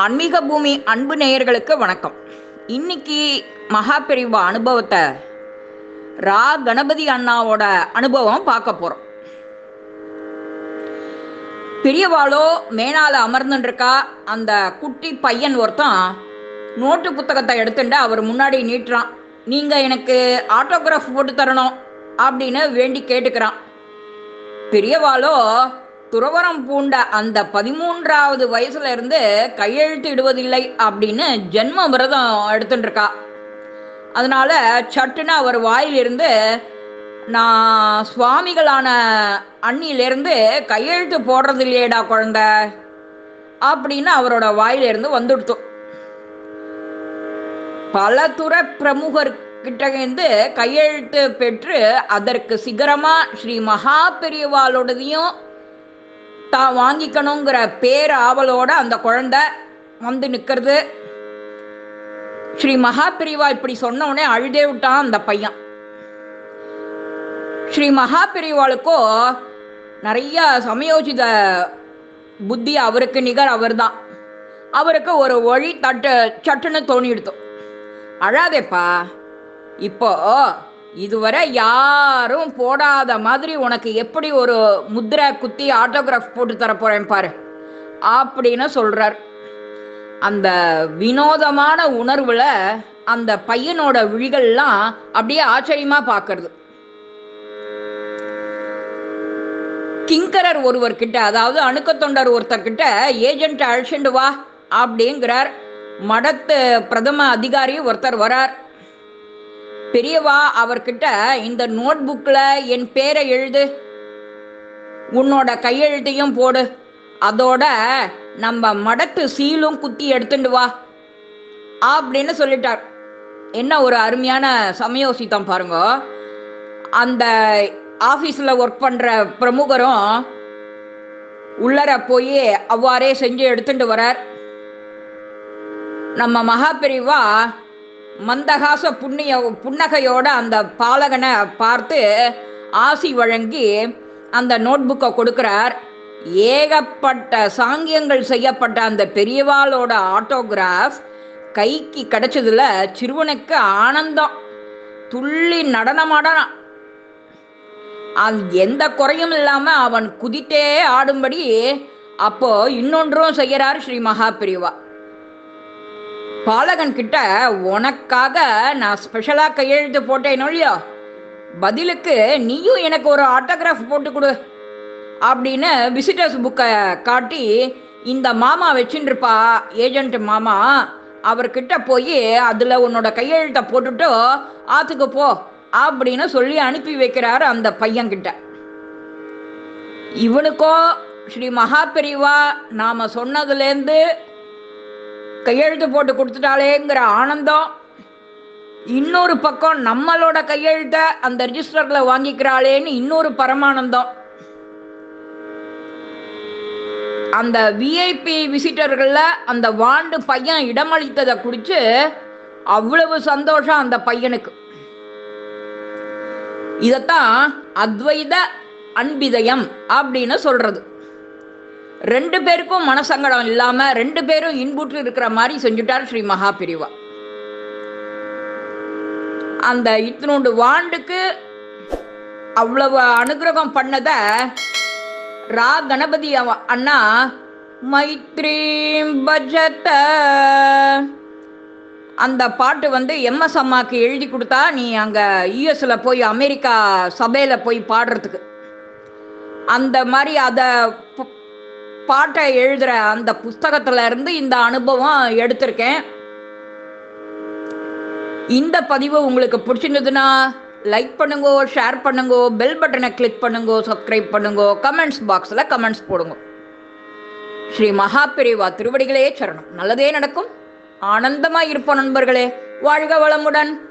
ஆன்மீக பூமி அன்பு நேயர்களுக்கு வணக்கம் இன்னைக்கு மகாபெரிவா அனுபவத்தை ரா கணபதி அண்ணாவோட அனுபவம் பார்க்க போறோம் பெரியவாளோ மேனால அமர்ந்துருக்கா அந்த குட்டி பையன் ஒருத்தன் நோட்டு புத்தகத்தை எடுத்துட்டு அவர் முன்னாடி நீட்டுறான் நீங்க எனக்கு ஆட்டோகிராஃப் போட்டு தரணும் அப்படின்னு வேண்டி கேட்டுக்கிறான் பெரியவாளோ துறவரம் பூண்ட அந்த பதிமூன்றாவது வயசுல இருந்து கையெழுத்து இடுவதில்லை அப்படின்னு ஜென்ம விரதம் எடுத்துட்டு இருக்கா அதனால சட்டுன்னு அவர் வாயிலிருந்து நான் சுவாமிகளான அண்ணிலிருந்து கையெழுத்து போடுறது இல்லையேடா குழந்தை அப்படின்னு அவரோட வாயிலிருந்து வந்துடுத்து பல துறை பிரமுகர் கிட்ட இருந்து கையெழுத்து பெற்று அதற்கு சிகரமா ஸ்ரீ மகா பெரியவாளோடதையும் தான் வாங்கிக்கணுங்கிற பேர் ஆவலோட அந்த குழந்தை வந்து நிற்கிறது ஸ்ரீ மகா பெரியவா இப்படி சொன்ன உடனே அழுதே விட்டான் அந்த பையன் ஸ்ரீ மகா பெரியவாளுக்கோ நிறைய சமயோசித புத்தி அவருக்கு நிகர் அவர்தான் அவருக்கு ஒரு வழி தட்டு சட்டுன்னு தோணிடுத்தோம் அழாதேப்பா இப்போ இதுவரை யாரும் போடாத மாதிரி உனக்கு எப்படி ஒரு முத்திரை குத்தி ஆட்டோகிராஃப் போட்டு தர போறேன் பாரு அப்படின்னு சொல்றார் அந்த வினோதமான உணர்வுல அந்த பையனோட விழிகள்லாம் அப்படியே ஆச்சரியமா பார்க்கறது கிங்கரர் ஒருவர் கிட்ட அதாவது அணுக்க தொண்டர் ஒருத்தர் கிட்ட ஏஜென்ட் அழைச்சிட்டு வா அப்படிங்கிறார் மடத்து பிரதம அதிகாரி ஒருத்தர் வரார் பெரியவா அவர்கிட்ட இந்த நோட் புக்ல என் பேரை எழுது உன்னோட கையெழுத்தையும் போடு அதோட நம்ம மடத்து சீலும் குத்தி எடுத்துட்டு வா அப்படின்னு சொல்லிட்டார் என்ன ஒரு அருமையான சமயோசித்தம் பாருங்க அந்த ஆஃபீஸில் ஒர்க் பண்ணுற பிரமுகரும் உள்ளர போய் அவ்வாறே செஞ்சு எடுத்துட்டு வரார் நம்ம மகாபெரிவா மந்தகாச புண்ணிய புன்னகையோட அந்த பாலகனை பார்த்து ஆசி வழங்கி அந்த நோட்புக்கை கொடுக்கிறார் ஏகப்பட்ட சாங்கியங்கள் செய்யப்பட்ட அந்த பெரியவாளோட ஆட்டோகிராஃப் கைக்கு கிடைச்சதுல சிறுவனுக்கு ஆனந்தம் துள்ளி நடனமாடனான் அது எந்த குறையும் இல்லாம அவன் குதித்தே ஆடும்படி அப்போ இன்னொன்றும் செய்யறார் ஸ்ரீ மகாபிரிவா பாலகன் கிட்ட உனக்காக நான் ஸ்பெஷலா கையெழுத்து போட்டேனோ இல்லையோ பதிலுக்கு நீயும் எனக்கு ஒரு ஆட்டோகிராஃப் போட்டு கொடு அப்படின்னு விசிட்டர்ஸ் புக்கை காட்டி இந்த மாமா வச்சுருப்பா ஏஜென்ட் மாமா அவர்கிட்ட போய் அதில் உன்னோட கையெழுத்தை போட்டுட்டு ஆத்துக்கு போ அப்படின்னு சொல்லி அனுப்பி வைக்கிறாரு அந்த பையன்கிட்ட இவனுக்கோ ஸ்ரீ மகாபெரிவா நாம சொன்னதுலேருந்து கையெழுத்து போட்டு கொடுத்துட்டாளேங்கிற ஆனந்தம் இன்னொரு பக்கம் நம்மளோட கையெழுத்த அந்த ரிஜிஸ்டர்ல வாங்கிக்கிறாளேன்னு இன்னொரு பரமானந்தம் அந்த விஐபி விசிட்டர்கள்ல அந்த வாண்டு பையன் இடமளித்ததை குடிச்சு அவ்வளவு சந்தோஷம் அந்த பையனுக்கு இதத்தான் அத்வைத அன்பிதயம் அப்படின்னு சொல்றது ரெண்டு பேருக்கும் மனசங்கடம் இல்லாம ரெண்டு பேரும் இன்புற்று இருக்கிற மாதிரி செஞ்சுட்டார் ஸ்ரீ மகாபிரிவா அந்த இத்தினோண்டு வாண்டுக்கு அவ்வளவு அனுகிரகம் பண்ணத ரா கணபதி அண்ணா மைத்ரீம் பஜத அந்த பாட்டு வந்து எம்எஸ் அம்மாக்கு எழுதி கொடுத்தா நீ அங்கே யூஎஸ்ல போய் அமெரிக்கா சபையில் போய் பாடுறதுக்கு அந்த மாதிரி அதை பாட்டை எழுதுகிற அந்த புஸ்தகத்துல இருந்து இந்த அனுபவம் எடுத்திருக்கேன் இந்த பதிவு உங்களுக்கு பிடிச்சிருந்ததுன்னா லைக் பண்ணுங்க ஷேர் பண்ணுங்க பெல் பட்டனை கிளிக் பண்ணுங்க சப்ஸ்கிரைப் பண்ணுங்க கமெண்ட்ஸ் பாக்ஸில் கமெண்ட்ஸ் போடுங்க ஸ்ரீ மகாபிரிவா திருவடிகளே சரணம் நல்லதே நடக்கும் ஆனந்தமாய் இருப்போம் நண்பர்களே வாழ்க வளமுடன்